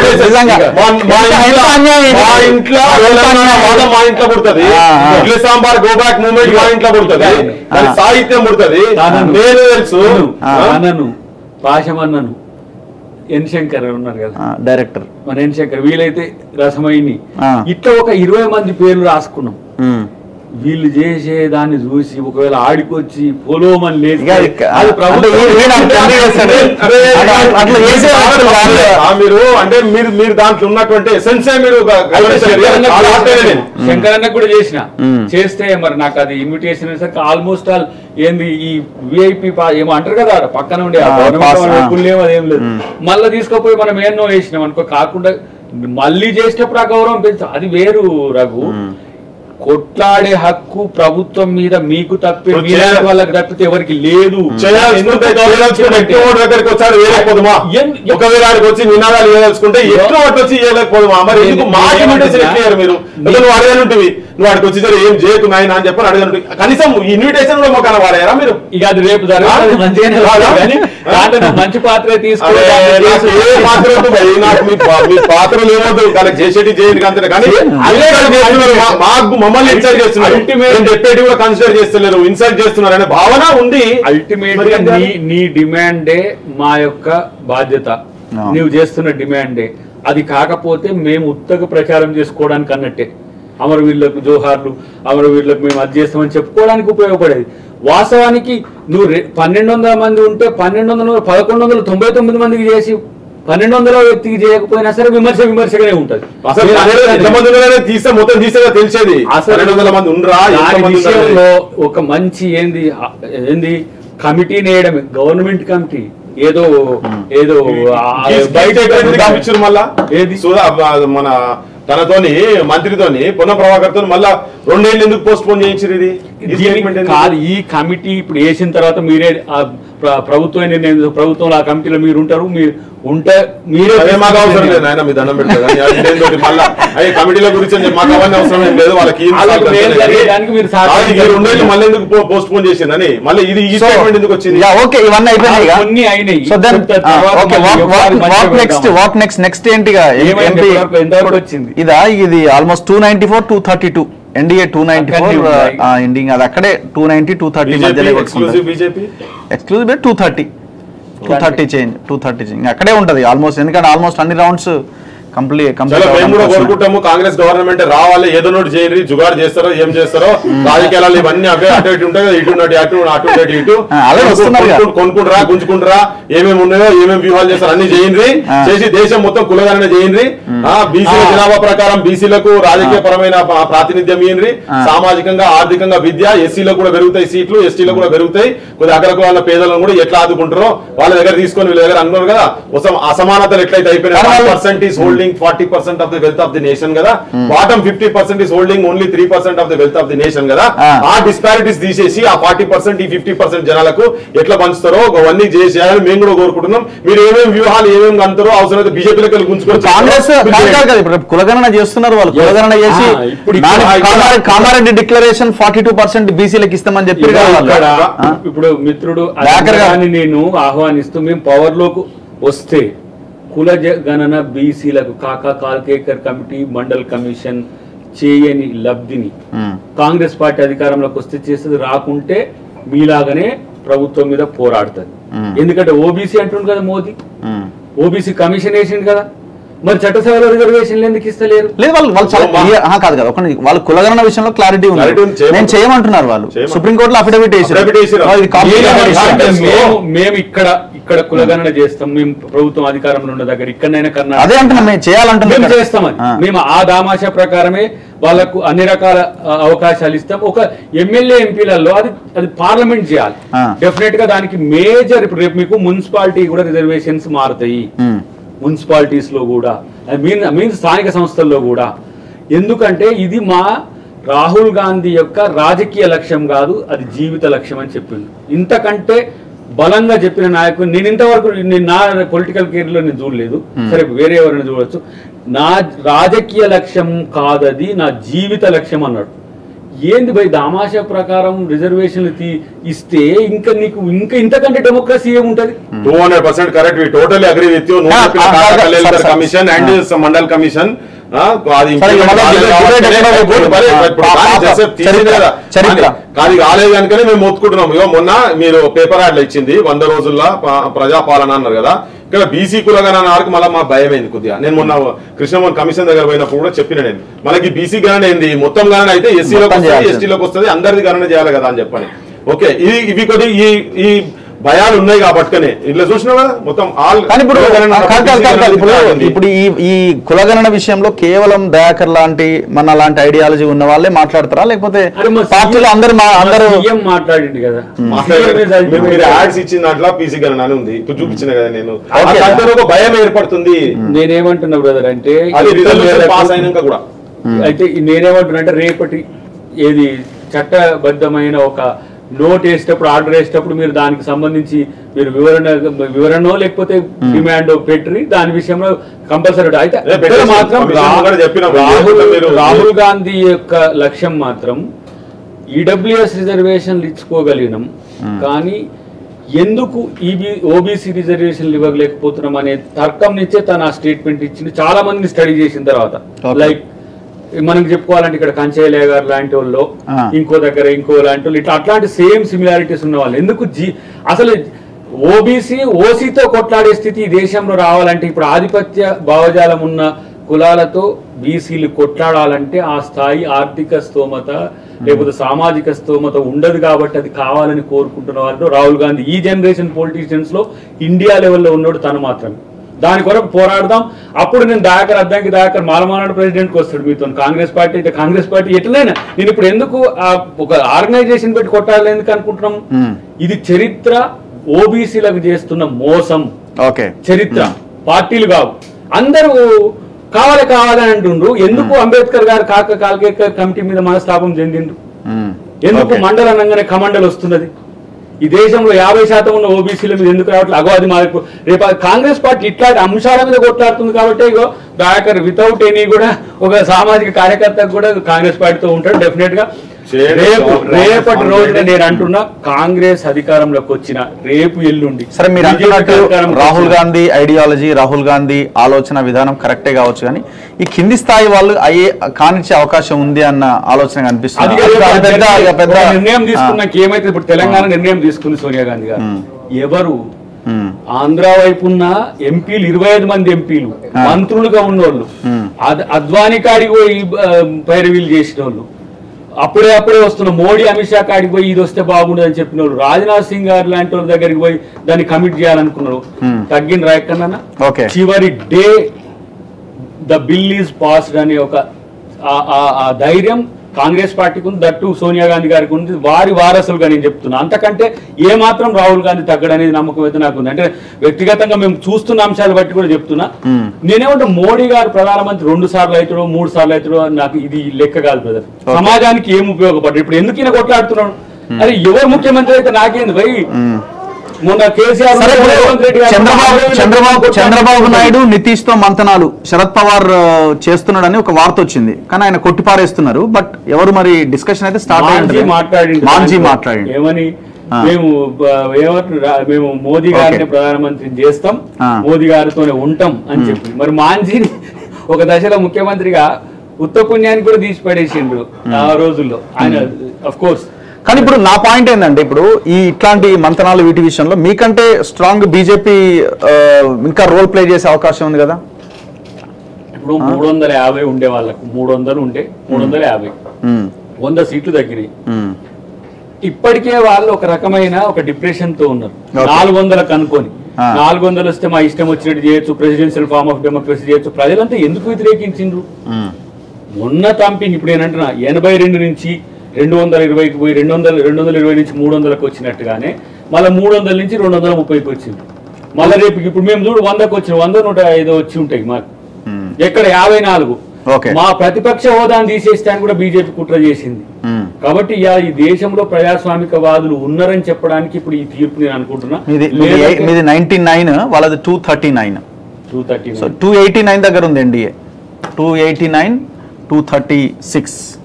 నిజంగా. మా- మా ఎంత ఇంట్లో అన్యాయం ఇది. మా ఇంట్లో ఎంత తెలంగాణ అన్యాయం. వాదం మా ఇంట్లో పుడుతుంది ఆ, ఆ. Idli sambar go back moment మా ఇంట్లో పుడుతుంది ఆ. దాని సాహిత్యం పుడుతుంది తానను. నేను తెలుసు ఆ. అన్నను పాశమన్నను ఎన్ శంకర్ ఉన్నారు కదా ఆ, డైరెక్టర్ మన ఎన్ శంకర్ వీలైతే రసమైని ఆ. ఇట్లా ఒక ఇరవై మంది పేర్లు రాసుకున్నాం ఉమ్. వీళ్ళు చేసే దాన్ని చూసి ఒకవేళ ఆడికొచ్చి పొలోమని లేచి ఇక ఇక- అది అంటే ప్రభుత్వం ఈ- ఈయన తండ్రి చేస్తాడు. అరే, అట్లా- అట్లా చేసే వ్యక్తులు కాదు. ఆ, మీరు అంటే మీరు మీరు దాంట్లో ఉన్నటువంటి ఎసెన్సే మీరు గ- గమనించారు. శంకరన్న చాలా కూడా ఆశ్చర్యం చేసిన. నేను. శంకరన్న కూడా చేసిన మ్మ్. చేస్తే మరి నాకు అది ఇన్విటేషన్ వేసరికి ఆల్మోస్ట్ ఆల్ ఏంది ఈ విఐపి ఏమో అంటారు కదా ఆడ పక్కన ఉండే ఆ ఆ, government pass, వాళ్ళ ఆ. కుళ్ళు ఏమో అదేం లేదు మ్మ్. మళ్ళీ తీసుకుపోయి మనం ఎన్నో వేసినాం అనుకో కాకుండా మళ్ళీ చేసేటప్పుడు ఆ గౌరవం పెంచు అది వేరు రఘు మ్మ్. కొట్లాడే హక్కు ప్రభుత్వం మీద మీకు తప్పే ఇప్పుడు మీలాంటి చేయాలి. వాళ్ళకి తప్పితే ఎవరికి లేదు చేయాల్సుకుంటే ఎందుకు చేయాల్సుకుంటే ఎక్కువ ఓటు దగ్గరికి వచ్చాడు వేయలేకపోదుమా ఎన్- ఒకవేళ ఆడికి వచ్చి నినాదాలు వేయాల్సుకుంటే ఎక్కువ ఓటు వచ్చి వేయలేకపోదుమా మరి ఎందుకు నేను- మాకు నేను ఇన్విటేషన్ ఏమంటున్నా? ఎట్లా మీరు లేదా నువ్వు అడగనుంటివి నువ్వు ఆడికి వచ్చి సరే ఏం చేయకు నాయన అని చెప్పని అడగనుంటి కనీసం ఇన్విటేషన్ కూడా మాకు వాడారా మీరు ఇక అది రేపు జరగాలి మంచిగానే కాదా? ఉంటుంది కానీ దాంట్లో నువ్వు మంచి పాత్ర అరే, తీసుకుని నాకు ఏ పాత్ర వద్దు భయ్. నాకు మీ పా- మీ పాత్రలు ఏమొద్దు వాళ్ళకి చేసేటి చేయండి అంతే కానీ అదే ఇన్సల్ట్ చేస్తున్నారు. మా- మాకు మమ్మల్ని ఇన్సల్ట్ చేస్తున్నారు Ultimate- నేను చెప్పేటి కూడా కన్సిడర్ చేస్తలేరు ఇన్సల్ట్ చేస్తున్నారు అనే భావన ఉంది అల్టిమేట్ మరి గా ఏం నీ చేయాలి? నీ డిమాండే మా యొక్క బాధ్యత No. నువ్వు చేస్తున్న డిమాండే అది కాకపోతే మేము ఉత్తగ ప్రచారం చేసుకోవడానికి అన్నట్టే అమరవీరులకు జోహార్లు అమరవీరులకు మేము అది చేస్తామని చెప్పుకోవడానికి ఉపయోగపడేది వాస్తవానికి నువ్వు రె- పన్నెండు వందల మంది ఉంటే పన్నెండు వందల పదకొండు వందల తొంభై తొమ్మిది మందికి చేసి పన్నెండు వందల వ్యక్తికి చేయకపోయినా సరే విమర్శ విమర్శగానే ఉంటది అసలు పన్నెండు ఎంతమంది ఉన్నారో తీస్తే మొత్తం తీస్తే తెలిసేది అసలు రెండు వందల మంది ఉండరా దాని ఎంతమంది ఉన్నారు అనేది. విషయంలో ఒక మంచి ఏంది ఆ, ఏంది కమిటీని వేయడమే గవర్నమెంట్ కమిటీ ఏదో ఏదో ఆ, గీస్- బయట గీస్ ఎక్కడికి పంపించారు మళ్ళా ఏది? సుధా ఆ, మన తనతోని మంత్రితోని పొన్న ప్రభాకర్ తోని మళ్ళా రెండేళ్ళు ఎందుకు పోస్ట్ పోన్ చేయించారు ఇది ఈ దీనికి statement ఎందుకు? కాదు ఈ కమిటీ ఇప్పుడు వేసిన తర్వాత మీరే ఆ ప్ర- ప్రభుత్వం నిర్ణయం ప్రభుత్వంలో ఆ కమిటీలో మీరు ఉంటారు మీరు ఉంటే మీరే అదే మాకు అవసరం లేదు నాయన మీ దండం పెడతా కానీ అది ఇదేంటోటి మళ్ళా అయ్యే కమిటీల గురించి అని చెప్పి మాకు అవన్నీ అవసరం ఏం లేదు వాళ్ళకి ఏం వాళ్ళకి సాగు మేలు అంతే లేదు. జరిగేదానికి మీరు సాగు కాదు, ఈ రెండేళ్ళు మళ్ళీ ఎందుకు పోస్ట్ పోన్ చేసిందని మళ్ళీ ఇది ఈ So, స్టేట్మెంట్ ఎందుకు వచ్చింది యా ఓకే ఇవన్నీ అయిపోయినాయి ఇక. కొన్ని అయినాయి సో దెన్ కొంత తర్వాత ఓకే మళ్ళీ వాట్ ఒకసారి మంచిగా వాట్ నెక్స్ట్ పెడదాం. వాట్ నెక్స్ట్ నెక్స్ట్ ఏంటిగా ఏమైంది? ఎంపీ ఎంతవరకు- ఎంతవరకు వచ్చింది ఇదా ఇది almost two ninety four two thirty two NDA two ninety four అక్కడనే ఉన్నాయి. ఎండింగ్ అది అక్కడే టూ నైన్టీ టూ థర్టీ మధ్యలో exclusive BJP exclusive two thirty two thirty change two thirty change అక్కడే ఉంటది ఆల్మోస్ట్ ఎందుకంటే ఆల్మోస్ట్ అన్ని రౌండ్స్ కంప్లీట్ చాలా మేము కూడా కంప్లీట్ కోరుకుంటాము కాంగ్రెస్ గవర్నమెంట్ రావాలి ఏదో నోటి చేయండి జుగాడు చేస్తారో ఏం చేస్తారో రాజకీయాలు ఇవన్నీ అవే అటు ఇటు ఉంటాయి కదా, ఇటు ఉన్నట్టు అటు అటు ఇటు ఇటు ఆ, అలాగే వస్తున్నారు కదా. కొనుక్కు- కొనుక్కుంటారా గుంజుకుంటారా ఏమేమి ఉన్నాయో ఏమేమి వ్యూహాలు చేస్తారో అన్ని చేయండి ఆ. చేసి దేశం మొత్తం కులగణన చేయండి బీసీల ఆ. జనాభా ప్రకారం బీసీలకు రాజకీయ పరమైన ప- ప్రాతినిధ్యం ఇయ్యండి ఆ. సామాజికంగా ఆర్థికంగా విద్య ఎస్సీలకు కూడా పెరుగుతాయి సీట్లు ఎస్టీలకు కూడా పెరుగుతాయి కొద్ది అగ్ర కులాల పేదలను కూడా ఎట్లా ఆదుకుంటారో వాళ్ళ దగ్గర తీసుకొని వీళ్ళ దగ్గర అన్నారు కదా అసమ- అసమానతలు ఎట్లయితే అయిపోయినాయి కానీ వాళ్ళు- percent is holding forty percent of the wealth of the nation కదా bottom fifty percent is holding only three percent of the wealth of the nation కదా ఆ. ఆ డిస్పారిటీస్ తీసేసి ఆ ఫార్టీ పర్సెంట్ ఈ ఫిఫ్టీ పర్సెంట్ జనాలకు ఎట్లా పంచుతారో అవన్నీ చేసేయాలని మేము కూడా కోరుకుంటున్నాం మీరు ఏమేమి వ్యూహాలు ఏమేమి అంటారో అవసరమైతే బీజేపీలోకి గుంజుకొని కాంగ్రెస్ మీరు కాదు చేయండి. కదా ఇప్పుడు కులగణన చేస్తున్నారు వాళ్ళు Yes. కులగణన చేసి ఆ, ఇప్పుడు నాలుగు ఇక్కడ- Kamareddy- Kamareddy declaration forty two percent బీసీలకు ఇస్తామని చెప్పి ఇక్కడ ఇక్కడ ఆ? ఇప్పుడు మిత్రుడు దాకర్ గారు. అని నేను ఆహ్వానిస్తూ మేము పవర్ లోకి వస్తే కుల జ- గణన బీసీలకు కాకా కాల్కేకర్ కమిటీ మండల్ కమిషన్ చేయని లబ్ధిని ఉమ్. కాంగ్రెస్ పార్టీ అధికారంలోకి వస్తే చేసేది రాకుంటే మీలాగానే ప్రభుత్వం మీద పోరాడుతుంది మ్మ్. ఎందుకంటే ఓబీసీ అంటుండు కదా మోదీ ఉమ్. ఓబీసీ కమిషన్ వేసిండు కదా మరి చట్టసభలో రిజర్వేషన్లు ఎందుకు ఇస్తలేరు లేదు వాళ్ళు వాళ్ళు చాలా సో మా- clear- ఆహా, కాదు కదా ఒక వాళ్ళు కులగణన విషయంలో క్లారిటీ ఉంది Clarity ఉంది, చేయమని- నేను చేయమంటున్నారు వాళ్ళు చేయమని. సుప్రీం కోర్టులో అఫిడవిట్ Affidavit వేసిర్రు. ఇది complicated మేము- issue. అంటే Yes. మేము మేము ఇక్కడ ఇక్కడ కులగణన చేస్తాం మేము ప్రభుత్వం అధికారంలో ఉన్న దగ్గర ఇక్కడైనా కన్నా అదే అంటున్నా మేము చేయాలంటున్నాం మేము ఇక్కడ. చేస్తామని ఆ. మేము ఆ దామాషా ప్రకారమే వాళ్ళకు అన్ని రకాల ఆ, అవకాశాలు ఇస్తాం ఒక ఎమ్మెల్యే ఎంపీలలో అది అది పార్లమెంట్ చేయాలి ఆ. డెఫినెట్ గా దానికి మేజర్ ఇప్పుడు రేపు మీకు మున్సిపాలిటీ కూడా రిజర్వేషన్స్ మారుతాయి ఉమ్. మున్సిపాలిటీస్ లో కూడా మీన్ మీన్ స్థానిక సంస్థల్లో కూడా ఎందుకంటే ఇది మా రాహుల్ గాంధీ యొక్క రాజకీయ లక్ష్యం కాదు అది జీవిత లక్ష్యం అని చెప్పింది ఇంతకంటే బలంగా చెప్పిన నాయకుడు నేను ఇంతవరకు నేను నా పొలిటికల్ కెరీర్ లో నేను చూడలేదు సరే వేరే ఎవరైనా చూడొచ్చు నా రాజకీయ లక్ష్యం కాదది నా జీవిత లక్ష్యం అన్నాడు ఏంది భయ్ దామాషా ప్రకారం రిజర్వేషన్లు తీ- ఇస్తే ఇంకా నీకు ఇంకా ఇంతకంటే డెమోక్రసీ ఏముంటది two hundred percent correct we totally agree with you Ah, ah, sir, sir, sir. Commission and Mandal commission అది Sir, ఇక మళ్ళీ కాలేదు debate- కాబట్టి debate ఎక్కడ ఇప్పుడు పోతుంది? మరి Ah, ఇప్పుడు పాప, కానీ జోసెఫ్ తీసింది చరిత్ర, కదా. చరిత్ర. కానీ- కానీ కాలేదు కనుకనే మేము మొత్తుకుంటున్నాం ఇగో మొన్న మీరు పేపర్ యాడ్లు ఇచ్చింది వంద రోజుల్లో ప- ప్రజాపాలన అన్నారు కదా ఇక్కడ బీసీ కులగణ అన్నారకు మళ్ళీ మా భయం అయింది కొద్దిగా నేను మొన్న కృష్ణమోహన్ కమిషన్ దగ్గర పోయినప్పుడు కూడా చెప్పిన నేను మనకి బీసీ గణన ఏంది మొత్తం గణన అయితే ఎస్సీలోకి మొత్తం వస్తుంది చేయాల్సింది. ఎస్టీలోకి వస్తుంది అందరిది గణన చేయాలి కదా అని చెప్పని ఓకే ఇది ఇవి కొద్ది ఈ ఈ భయాలు ఉన్నాయి కాబట్టుకనే ఇట్లా చూసినావు కదా మొత్తం ఆల్ కానీ ఇప్పుడు కులగణన కాదు, కాదు, కాదు, కాదు. ఇప్పుడు ఉంది. ఇప్పుడు ఈ ఈ కులగణన విషయంలో కేవలం దయాకర్ లాంటి మన లాంటి ఐడియాలజీ ఉన్న వాళ్ళే మాట్లాడతారా లేకపోతే అరే మా పార్టీలో సీఎం- అందరు మా మా అందరూ సీఎం మాట్లాడిండు కదా మాట్లాడారు. సీఎం ఏ మీరు- మీరు చదివిపోయాడు. యాడ్స్ ఇచ్చిన దాంట్లో పీసీ గణన అని ఉంది ఇప్పుడు చూపించిన కదా నేను Okay. దాంట్లో ఒక భయం ఏర్పడుతుంది నేనేమంటున్నా బ్రదర్ అంటే అది యుద్ధం రిజల్యూషన్ వేళకు- పాస్ అయినాక కూడా అయితే నేనేమంటున్నా అంటే రేపటి ఏది చట్టబద్ధమైన ఒక నోట్ వేసేటప్పుడు ఆర్డర్ వేసేటప్పుడు మీరు దానికి సంబంధించి మీరు వివరణ వివరణో లేకపోతే డిమాండ్ పెట్టి దాని విషయంలో కంపల్సరీ అయితే ఏ, పెట్టేసి ఇక్కడ మాత్రం కమిషన్ రా- కూడా చెప్పినాం. రాహుల్ మీరు- రాహుల్ గాంధీ యొక్క లక్ష్యం మాత్రం ఈడబ్ల్యూఎస్ రిజర్వేషన్లు ఇచ్చుకోగలిగినాం కానీ ఎందుకు ఈబీ ఓబీసీ రిజర్వేషన్లు ఇవ్వలేకపోతున్నాం అనే తర్కం నుంచే తన ఆ స్టేట్మెంట్ ఇచ్చింది చాలా మందిని స్టడీ చేసిన తర్వాత Okay. లైక్ మనం చెప్పుకోవాలంటే ఇక్కడ కంచయ్య గారు లాంటి వాళ్ళు Ah. ఇంకో దగ్గర ఇంకో లాంటి వాళ్ళు ఇట్లా అట్లాంటి సేమ్ సిమిలారిటీస్ ఉన్న వాళ్ళు ఎందుకు జీ అసలు ఓబీసీ ఓసీతో కొట్లాడే స్థితి ఈ దేశంలో రావాలంటే ఇప్పుడు ఆధిపత్య భావజాలం ఉన్న కులాలతో బీసీలు కొట్లాడాలంటే ఆ స్థాయి ఆర్థిక స్తోమత లేకపోతే సామాజిక స్తోమత ఉండదు కాబట్టి అది కావాలని కోరుకుంటున్న వాళ్ళు రాహుల్ గాంధీ ఈ జనరేషన్ పొలిటీషియన్స్ లో ఇండియా లెవెల్లో ఉన్నాడు తను మాత్రమే దాని కొరకు పోరాడదాం అప్పుడు నేను దాకర్ అద్దంకి దాకర్ మాలమానాడు ప్రెసిడెంట్కి వస్తాడు మీతో కాంగ్రెస్ పార్టీ అయితే కాంగ్రెస్ పార్టీ ఎట్లైనా నేను ఇప్పుడు ఎందుకు ఆ ఒక ఆర్గనైజేషన్ పెట్టి కొట్టాలి ఎందుకు అనుకుంటున్నాం Hmm. ఇది చరిత్ర ఓబీసీలకు చేస్తున్న మోసం ఓకే చరిత్ర పార్టీలు కావు అందరూ కావాలి కావాలని అంటుండ్రు ఎందుకు అంబేద్కర్ గారు కాక కాల్కేకర్ కమిటీ మీద మనస్తాపం చెందిండ్రు మ్మ్. ఎందుకు ఓకే. మండల అనగానే కమండల్ వస్తున్నది ఈ దేశంలో యాభై శాతం ఉన్న ఓబీసీల మీద ఎందుకు రావట్లేదు అగో అది మాకు రేపు ఆ కాంగ్రెస్ పార్టీ ఇట్లాంటి అంశాల మీద కొట్లాడుతుంది కాబట్టి ఇగో దయాకర్ వితౌట్ ఎనీ కూడా ఒక సామాజిక కార్యకర్త కూడా కాంగ్రెస్ పార్టీతో ఉంటాడు డెఫినెట్ గా చేయండి. రేపు రాహుల్ రేపటి గాంధీ. రోజున నేను అంటున్నా కాంగ్రెస్ అధికారంలోకి వచ్చిన రేపు ఎల్లుండి సరే మీరు BJP అంటున్నట్టు అధికారంలోకి రాహుల్ వచ్చిన- గాంధీ ఐడియాలజీ రాహుల్ గాంధీ ఆలోచన విధానం కరెక్టే కావచ్చు కానీ ఈ కింది స్థాయి వాళ్ళు అయ్యే కానిచ్చే అవకాశం ఉంది అన్న ఆలోచన అది కనిపిస్తుంది కాదు, అది పెద్ద ఇక పెద్ద ఒక నిర్ణయం ఆ, తీసుకున్నాక ఏమైతే ఇప్పుడు తెలంగాణ నిర్ణయం తీసుకుంది సోనియా గాంధీ గారు మ్మ్. ఎవరు మ్మ్. ఆంధ్ర వైపు ఉన్న ఎంపీలు ఇరవై ఐదు మంది ఎంపీలు ఆ. మంత్రులుగా ఉన్నోళ్ళు మ్మ్. అద్- అద్వానీ కాడికి పోయి ఆ, పైరవీలు చేసిన వాళ్ళు అప్పుడే అప్పుడే వస్తున్న మోడీ అమిత్ షా కాడికి పోయి ఇది వస్తే బాగుండదు అని చెప్పిన వాళ్ళు రాజ్నాథ్ సింగ్ గారు లాంటి వాళ్ళ దగ్గరికి పోయి దాన్ని కమిట్ చేయాలనుకున్నారు మ్మ్. తగ్గిన రాయకన్నా ఓకే చివరి day the bill is passed అనే ఒక ఆ- ఆ- ఆ ధైర్యం కాంగ్రెస్ పార్టీకి ఉంది దట్టు సోనియా గాంధీ గారికి ఉంది వారి వారసులుగా నేను చెప్తున్నా అంతకంటే ఏ మాత్రం రాహుల్ గాంధీ తగ్గడనేది నమ్మకం అయితే నాకు ఉంది అంటే వ్యక్తిగతంగా మేము చూస్తున్న అంశాలు బట్టి కూడా చెప్తున్నా మ్మ్. నేనేమంటే మోడీ గారు ప్రధానమంత్రి రెండు సార్లు అవుతాడో మూడు సార్లు అవుతాడో అని నాకు ఇది లెక్క కాదు బ్రదర్ సమాజానికి ఏం ఉపయోగపడ్డాడు ఇప్పుడు ఎందుకు ఈయన కొట్లాడుతున్నాడు అరే ఎవరు ముఖ్యమంత్రి అయితే నాకేంది భయ్ మ్మ్. మొన్న కేసీఆర్ సరే ఇప్పుడు రేవంత్ రెడ్డి గారు చంద్రబాబు చంద్రబాబు కొట్లాడుతున్నారు. చంద్రబాబు నాయుడు నితీష్ తో మంతనాలు శరద్ పవార్ ఆ, చేస్తున్నాడని ఒక వార్త వచ్చింది కానీ ఆయన కొట్టిపారేస్తున్నారు బట్ ఎవరు మరి డిస్కషన్ అయితే స్టార్ట్ మాంజీ మాట్లాడిండు మాంజీ మాట్లాడిండు ఏమని ఆ. మేము బ- ఏమంటారు రా- మేము మోదీ గారిని ఓకే. ప్రధానమంత్రిని చేస్తాం ఆ. మోదీ గారితోనే ఉంటాం అని చెప్పి మరి మాంజీని ఒక దశలో ముఖ్యమంత్రిగా ఉత్త పుణ్యాన్ని కూడా తీసి పడేసిండ్రు ఆ రోజుల్లో ఆయన అఫ్ కోర్స్ కానీ ఇప్పుడు నా పాయింట్ ఏంటంటే ఇప్పుడు ఈ ఇట్లాంటి మంతనాలు వీటి విషయంలో మీకంటే స్ట్రాంగ్ బీజేపీ ఇంకా రోల్ ప్లే చేసే అవకాశం ఉంది కదా ఇప్పుడు మూడు వందల యాభై ఉండే వాళ్ళకు మూడు వందలు ఉండే మూడు వందల యాభై మ్మ్. వంద సీట్లు తగ్గినాయి మ్మ్. ఇప్పటికే వాళ్ళు ఒక రకమైన ఒక డిప్రెషన్ తో ఉన్నారు Okay. నాలుగు వందలకు అనుకొని ఆ. నాలుగు వందలు వస్తే మా ఇష్టం వచ్చినట్టు చేయొచ్చు ప్రెసిడెన్షియల్ ఫార్మ్ ఆఫ్ డెమోక్రసీ చేయొచ్చు ప్రజలంతా ఎందుకు వ్యతిరేకించిండ్రు మ్మ్. మొన్న తంపింగ్ ఇప్పుడు ఏంటంటున్నా ఎనభై రెండు నుంచి రెండు వందల ఇరవైకి పోయి రెండు వందల రెండు వందల ఇరవై నుంచి మూడు వందలకు వచ్చినట్టుగానే మళ్ళీ మూడు వందల నుంచి రెండు వందల ముప్పైకి వచ్చింది మళ్ళీ రేపు ఇప్పుడు మేము చూడు వందకు వచ్చిన వంద నూట ఐదు వచ్చి ఉంటాయి మాకు మ్మ్. ఎక్కడ యాభై నాలుగు ఓకే. మా ప్రతిపక్ష హోదాను తీసేస్తానికి కూడా బీజేపీ కుట్ర చేసింది మ్మ్. కాబట్టి ఇవాళ ఈ దేశంలో ప్రజాస్వామికవాదులు ఉన్నారని చెప్పడానికి ఇప్పుడు ఈ తీర్పు నేను అనుకుంటున్నా మీది మీది ఎయి- మీది నైన్టీ నైన్ వాళ్ళది two thirty nine two thirty so two eighty nine దగ్గర ఉంది NDA two eighty nine two thirty six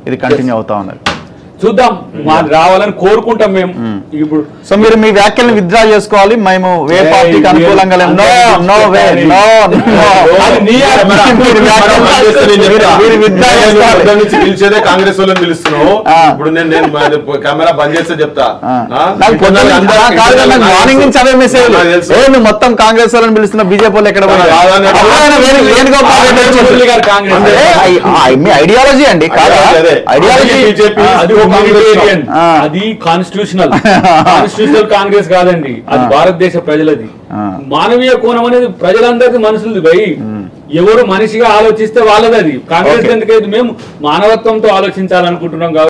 ఇది కంటిన్యూ అవుతా ఉన్నది చూద్దాం మా రావాలని కోరుకుంటాం మేము ఇప్పుడు సో మీరు మీ వ్యాఖ్యలను విత్డ్రా చేసుకోవాలి మేము వే ఏయ్, పార్టీకి మీరు అనుకూలంగా లేము నో నో వే నో అది నీ అభిప్రాయం. మీరు వ్యాఖ్యలు మీరు- మీరు withdraw నేను చేసుకోవాలి. పొద్దున్న నుంచి పిలిచేదే కాంగ్రెస్ వాళ్ళని పిలుస్తున్నావు ఆ. ఇప్పుడు నేను నేను మరి కెమెరా బంద్ చేస్తే చెప్తా ఆ. ఆ? నాకు పొద్దున్న అందరూ ఆ, కాదు కదా, నాకు మార్నింగ్ నుంచి అవే మెసేజ్ నాకు తెలుసు. ఏ నువ్వు మొత్తం కాంగ్రెస్ వాళ్ళని పిలుస్తున్న బీజేపీ వాళ్ళు ఎక్కడ పోయినారు? కాదని- అప్పుడు ఆయన వేరే- వేణుగోపాల్ రెడ్డి వచ్చి మురళి గారు కాంగ్రెస్. అంటే ఐ- ఆ, మీ ఐడియాలజీ అండి కాదా అదే, అదే. ఐడియాలజీ బీజేపీ అది ఒక humanitarian. ఆ. అది కాన్స్టిట్యూషనల్ కాన్స్టిట్యూషనల్ కాంగ్రెస్ కాదండి అది భారతదేశ ప్రజలది ఆ. మానవీయ కోణం అనేది ప్రజలందరిది మనుషులది భయ్ ఎవరు మనిషిగా ఆలోచిస్తే వాళ్ళది అది కాంగ్రెస్ Okay. ఎందుకైతే మేము మానవత్వంతో ఆలోచించాలనుకుంటున్నాం కాబట్టి